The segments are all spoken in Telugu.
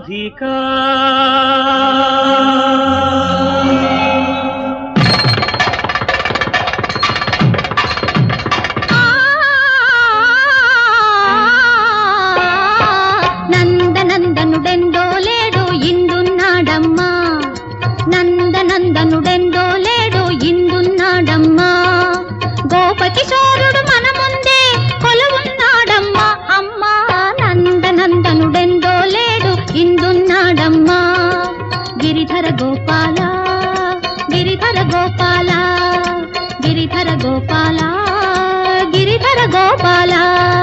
రాధికా నందనందనుడెందో లేడు ఇందున్నాడమ్మా నందనందనుడెందో లేడు ఇందున్నాడమ్మా గోపకిశోరుడు మన ముందే కొలువున్నాడమ్మా అమ్మా నందనందనుడెందో లేడు ఇందున్నాడమ్మా గిరిధర గోపాల గిరిధర గోపాల గిరిధర గోపాల గిరిధర గోపాల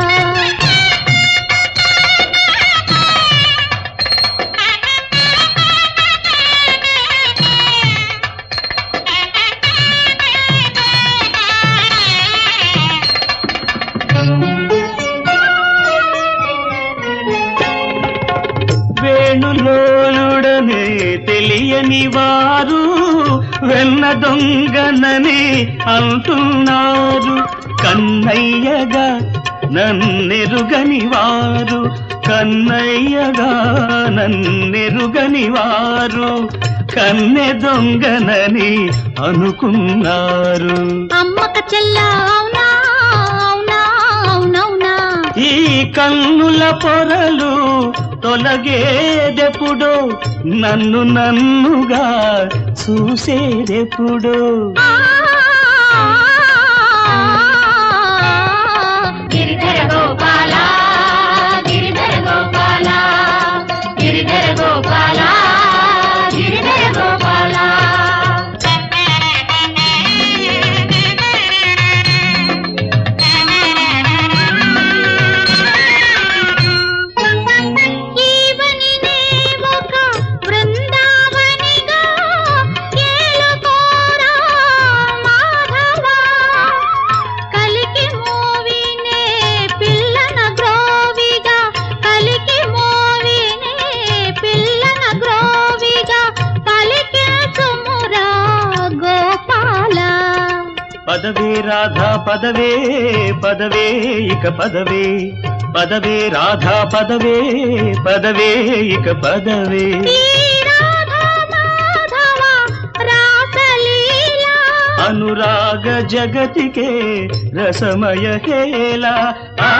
వేణులోలుడనే తెలియని వారు వెన్న దొంగనని అంటున్నారు కన్నయ్యగా నన్నెరుగని వారు కన్నయ్యగా నన్నెరుగని వారు కన్నె దొంగనని అనుకున్నారు అమ్మక చెల్ల అవునా అవునా అవునవునా ఈ కన్నుల పొరలు తొలగేదెప్పుడు నన్ను నన్నుగా చూసేదెప్పుడు గిరిధర గోపాల గిరిధర గోపాల గిరిధర గోపాల గిరిధర గోపాల ఈవనినే ఒక బృందావనిగా ఏలుకోరా మాధవా కలికి మోవినే పిల్లన గ్రోవిగా కలికి మోవినే పిల్లన గ్రోవిగా పలికించుమురా గోపాల పదవే రాధా పదవే పదవే ఇక పదవే పదవే రాధా పదవే పదవే ఇక పదవే ఈ రాధా మాధవ రాసలీలా అనురాగ జగతికే రసమయ హేళ ఆ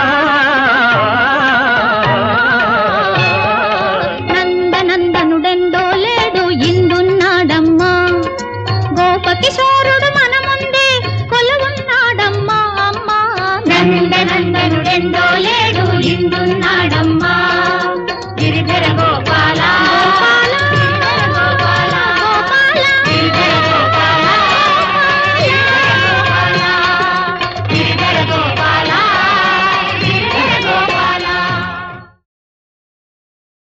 నందనందనుడెందో లేడు ఇందున్నాడమ్మా గోపకిశోరుడు మన ముందే కొలువున్నాడమ్మా అమ్మా నందనందనుడెందో లేడు ఇందున్నాడమ్మా